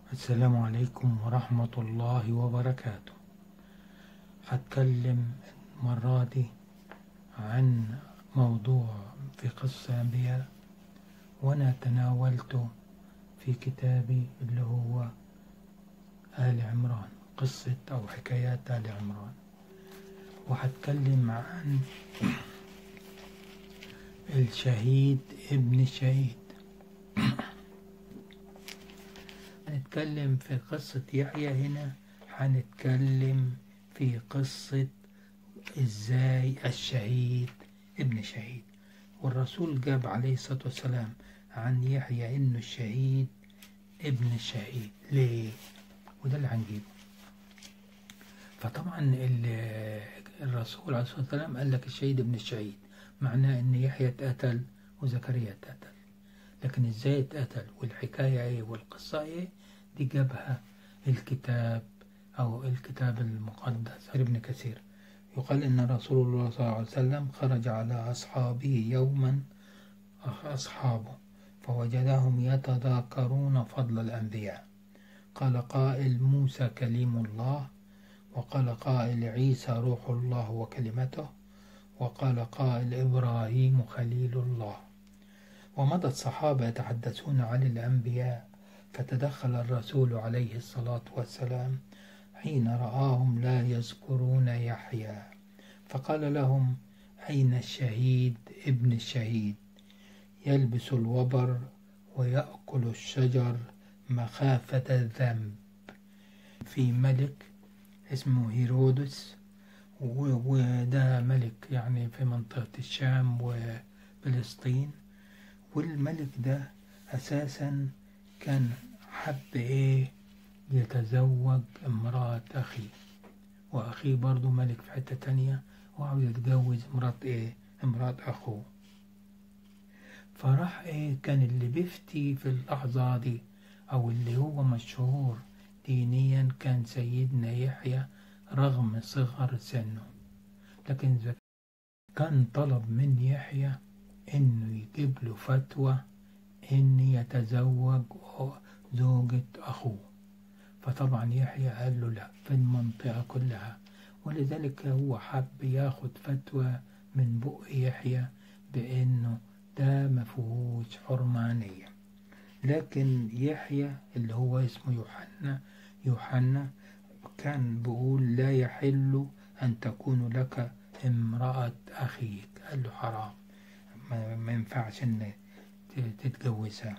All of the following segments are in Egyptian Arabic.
السلام عليكم ورحمة الله وبركاته هتكلم المرة دي عن موضوع في قصة أنبياء وأنا تناولته في كتابي اللي هو آل عمران قصة أو حكايات آل عمران وهتكلم عن الشهيد ابن الشهيد هنتكلم في قصة يحيى هنا هنتكلم في قصة ازاي الشهيد ابن شهيد والرسول جاب عليه الصلاة والسلام عن يحيى انه الشهيد ابن الشهيد ليه وده اللي هنجيبه فطبعا ال- الرسول عليه الصلاة والسلام قال لك الشهيد ابن الشهيد معناه ان يحيى اتقتل وزكريا اتقتل لكن ازاي اتقتل والحكاية ايه والقصة ايه دي جابها الكتاب او الكتاب المقدس ابن كثير يقال ان رسول الله صلى الله عليه وسلم خرج على اصحابه يوما اصحابه فوجدهم يتذاكرون فضل الانبياء قال قائل موسى كليم الله وقال قائل عيسى روح الله وكلمته وقال قائل ابراهيم خليل الله ومضى الصحابة يتحدثون عن الأنبياء فتدخل الرسول عليه الصلاة والسلام حين رآهم لا يذكرون يحيى فقال لهم أين الشهيد ابن الشهيد يلبس الوبر ويأكل الشجر مخافة الذنب في ملك اسمه هيرودس و- وده ملك يعني في منطقة الشام وفلسطين والملك ده أساسا كان حب إيه يتزوج امرأة أخيه وأخيه برضو ملك في حتة تانية وعاوز يتجوز امرأة إيه امرأة أخوه فراح إيه كان اللي بيفتي في اللحظة دي أو اللي هو مشهور دينيا كان سيدنا يحيى رغم صغر سنه لكن ذك- كان طلب من يحيى انه يجيب له فتوى ان يتزوج زوجة اخوه فطبعا يحيى قال له لا في المنطقة كلها ولذلك هو حب ياخد فتوى من بق يحيى بانه ده مفهوش حرمانية لكن يحيى اللي هو اسمه يوحنا يوحنا كان بيقول لا يحل أن تكون لك امرأة أخيك قال له حرام ما, ما ينفعش إن ت- تتجوزها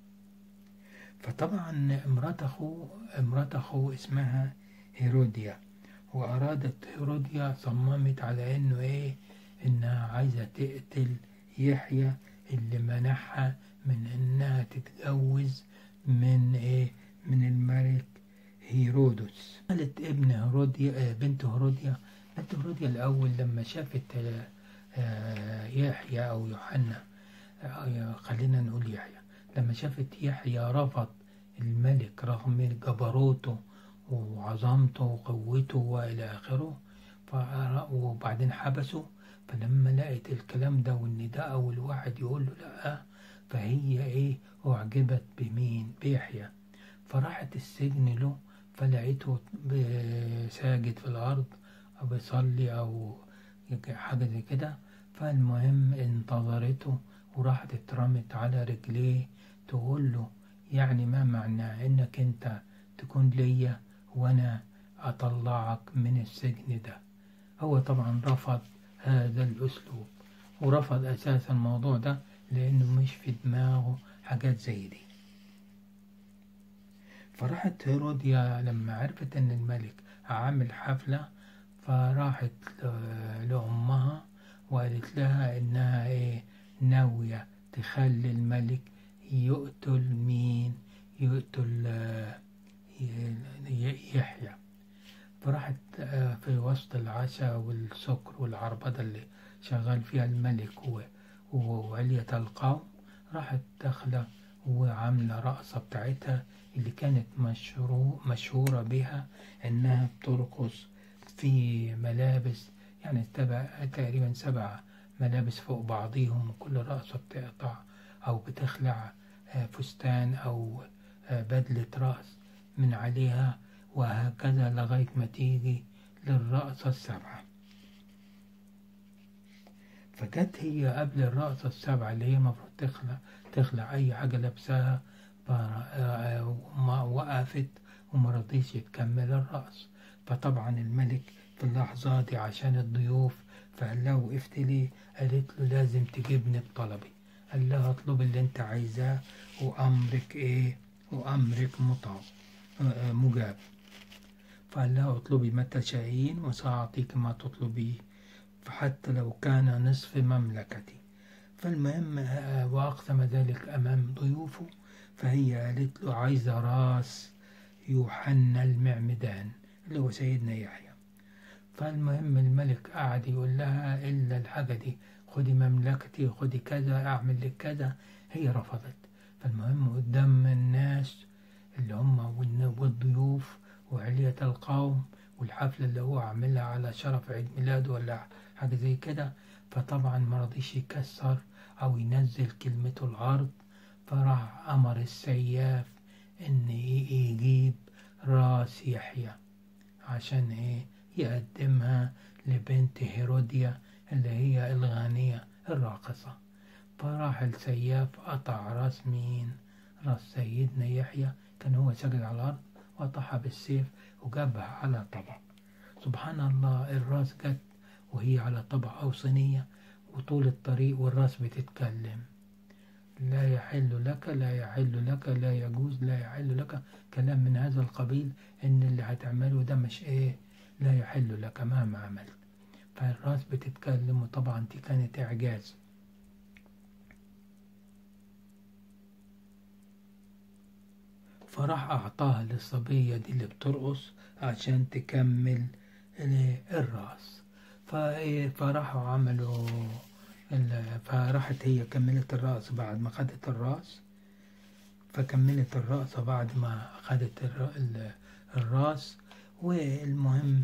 فطبعا امرأة أخوه امرأة أخوه اسمها هيروديا وأرادت هيروديا صممت على إنه إيه إنها عايزة تقتل يحيى اللي منعها من إنها تتجوز من إيه من الملك هيرودس قالت ابن هيروديا آه، بنت هيروديا بنت هيروديا الأول لما شافت آه، آه، يحيى أو يوحنا آه، خلينا نقول يحيى لما شافت يحيى رفض الملك رغم جبروته وعظمته وقوته وإلى آخره فأرى- وبعدين حبسه فلما لقيت الكلام ده وإن ده أول واحد يقول له لأ فهي إيه أعجبت بمين بيحيى فراحت السجن له فلقيته ب- ساجد في الأرض أو بيصلي أو حاجة زي كده فالمهم انتظرته وراحت اترمت على رجليه تقول له يعني ما معنى انك انت تكون ليا وانا اطلعك من السجن ده هو طبعا رفض هذا الاسلوب ورفض اساسا الموضوع ده لانه مش في دماغه حاجات زي دي فراحت هيروديا لما عرفت ان الملك عامل حفلة فراحت ل- لأمها وقالت لها إنها إيه ناوية تخلي الملك يقتل مين يقتل آه، ي- ي- يحيى فراحت آه، في وسط العشاء والسكر والعربدة اللي شغال فيها الملك و- و- وعلية القوم راحت داخلة وعاملة رقصة بتاعتها اللي كانت مشهورة مشهورة بها إنها بترقص في ملابس يعني تبع تقريبا سبع ملابس فوق بعضيهم وكل رقصة بتقطع أو بتخلع آه، فستان أو آه، بدلة رأس من عليها وهكذا لغاية ما تيجي للرأسة السبعة فجت هي قبل الرأسة السبعة اللي هي المفروض تخلع تخلع أي حاجة لابساها وقفت وما رضيش تكمل الرأس فطبعا الملك في اللحظة دي عشان الضيوف فقال لها وقفت ليه قالت له لازم تجيبني بطلبي قال لها اطلب اللي انت عايزاه وامرك ايه وامرك مطاع مجاب فقال لها اطلبي ما تشائين وسأعطيك ما تطلبيه فحتى لو كان نصف مملكتي فالمهم وأقسم ذلك أمام ضيوفه فهي قالت له عايزة راس يوحنا المعمدان اللي هو سيدنا يحيى فالمهم الملك قعد يقول لها إلا الحاجة دي خدي مملكتي خدي كذا أعمل لك كذا هي رفضت فالمهم قدام الناس اللي هم والضيوف وعلية القوم والحفلة اللي هو عاملها على شرف عيد ميلاده ولا حاجة زي كده فطبعا ما رضيش يكسر أو ينزل كلمته الأرض فراح أمر السياف إن يجيب راس يحيى عشان إيه يقدمها لبنت هيروديا اللي هي الغانية الراقصة فراح السياف قطع راس مين راس سيدنا يحيى كان هو ساجد على الأرض وقطعها بالسيف وجابها على طبق سبحان الله الراس جت وهي على طبق أو صينية وطول الطريق والراس بتتكلم لا يحل لك لا يحل لك لا يجوز لا يحل لك كلام من هذا القبيل ان اللي هتعمله ده مش ايه لا يحل لك مهما عملت فالراس بتتكلم وطبعا دي كانت اعجاز فراح اعطاها للصبية دي اللي بترقص عشان تكمل الراس فراحوا عملوا فراحت هي كملت الرأس بعد ما خدت الرأس فكملت الرأس بعد ما خدت الرأس والمهم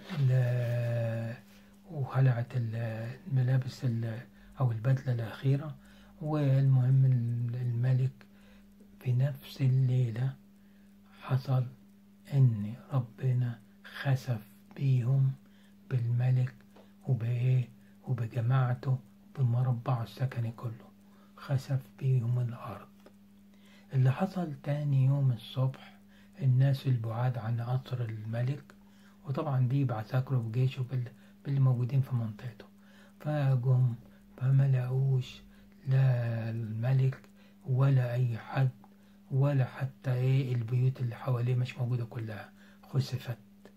وخلعت الملابس أو البدلة الأخيرة والمهم الملك في نفس الليلة حصل إن ربنا خسف بيهم بالملك وبإيه وبجماعته بمربع السكني كله خسف بيهم الأرض اللي حصل تاني يوم الصبح الناس البعاد عن قصر الملك وطبعا دي بعساكره بجيشه باللي موجودين في منطقته فجم فما لقوش لا الملك ولا أي حد ولا حتى ايه البيوت اللي حواليه مش موجودة كلها خسفت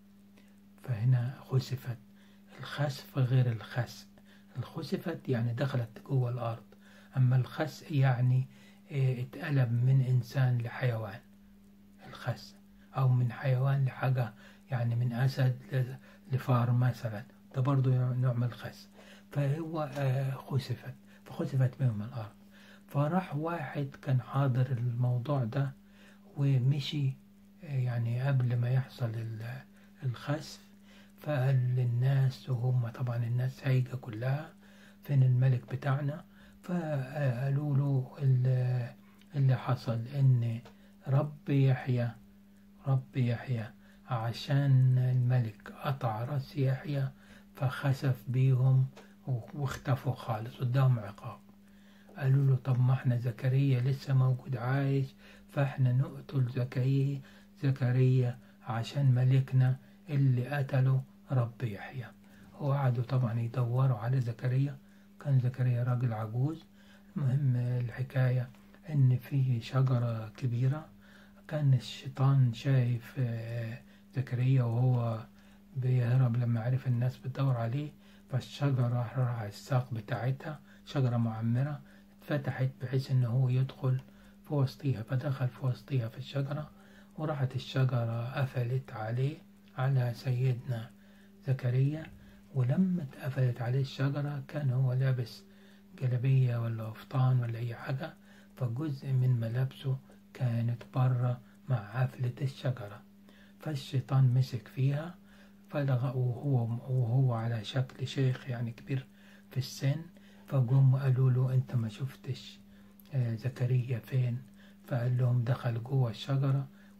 فهنا خسفت الخسف غير الخسف الخسفت يعني دخلت جوه الأرض أما الخس يعني اتقلب من إنسان لحيوان الخس أو من حيوان لحاجة يعني من أسد لفار مثلا ده برضو نوع من الخس فهو خسفت فخسفت بهم الأرض فراح واحد كان حاضر الموضوع ده ومشي يعني قبل ما يحصل الخسف فقال للناس وهم طبعا الناس هايجة كلها فين الملك بتاعنا فقالوا له اللي حصل ان رب يحيى رب يحيى عشان الملك قطع راس يحيى فخسف بيهم واختفوا خالص قدامهم عقاب قالوا له طب ما احنا زكريا لسه موجود عايش فاحنا نقتل زكريا زكريا عشان ملكنا اللي قتله رب يحيى وقعدوا طبعا يدوروا على زكريا كان زكريا راجل عجوز المهم الحكاية ان في شجرة كبيرة كان الشيطان شايف زكريا وهو بيهرب لما عرف الناس بتدور عليه فالشجرة راح على الساق بتاعتها شجرة معمرة اتفتحت بحيث ان هو يدخل في وسطيها فدخل في وسطيها في الشجرة وراحت الشجرة قفلت عليه على سيدنا زكريا ولما اتقفلت عليه الشجرة كان هو لابس جلبية ولا قفطان ولا أي حاجة فجزء من ملابسه كانت بره مع قفلة الشجرة فالشيطان مسك فيها فلغى وهو, وهو على شكل شيخ يعني كبير في السن فجم قالوا له انت ما شفتش زكريا فين فقال لهم دخل جوه الشجرة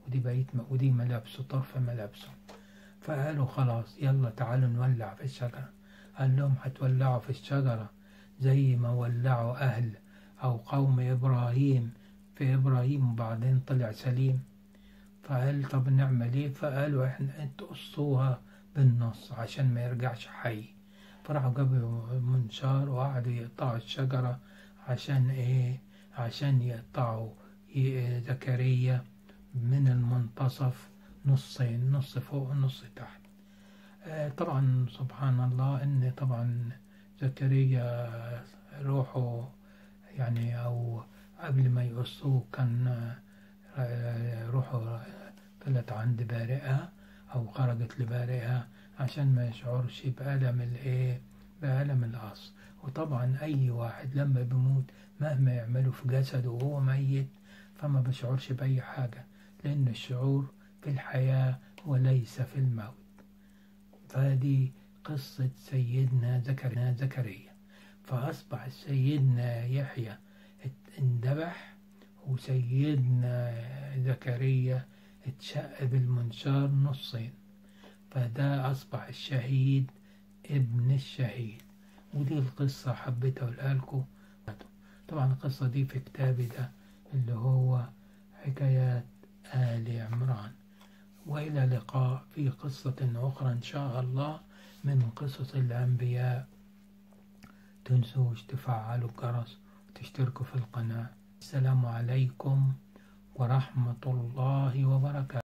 ودي بقيت ودي ملابسه طرف ملابسه فقالوا خلاص يلا تعالوا نولع في الشجرة قال لهم هتولعوا في الشجرة زي ما ولعوا أهل أو قوم إبراهيم في إبراهيم وبعدين طلع سليم فقال طب نعمل إيه فقالوا إحنا أنتوا قصوها بالنص عشان ما يرجعش حي فراحوا جابوا منشار وقعدوا يقطعوا الشجرة عشان إيه عشان يقطعوا زكريا من المنتصف نصين نص فوق ونص تحت آه طبعا سبحان الله ان طبعا زكريا روحه يعني او قبل ما يقصوه كان آه روحه طلعت عند بارئها او خرجت لبارئها عشان ما يشعرش بألم الايه بألم القص وطبعا اي واحد لما بيموت مهما يعمله في جسده وهو ميت فما بشعرش بأي حاجة لأن الشعور في الحياة وليس في الموت فهذه قصة سيدنا زكريا زكريا فأصبح سيدنا يحيى اندبح وسيدنا زكريا اتشق بالمنشار نصين فده أصبح الشهيد ابن الشهيد ودي القصة حبيت أقولها لكم طبعا القصة دي في كتابي ده اللي هو حكايات آل عمران وإلى لقاء في قصة أخرى إن شاء الله من قصص الأنبياء تنسوش تفعلوا الجرس وتشتركوا في القناة السلام عليكم ورحمة الله وبركاته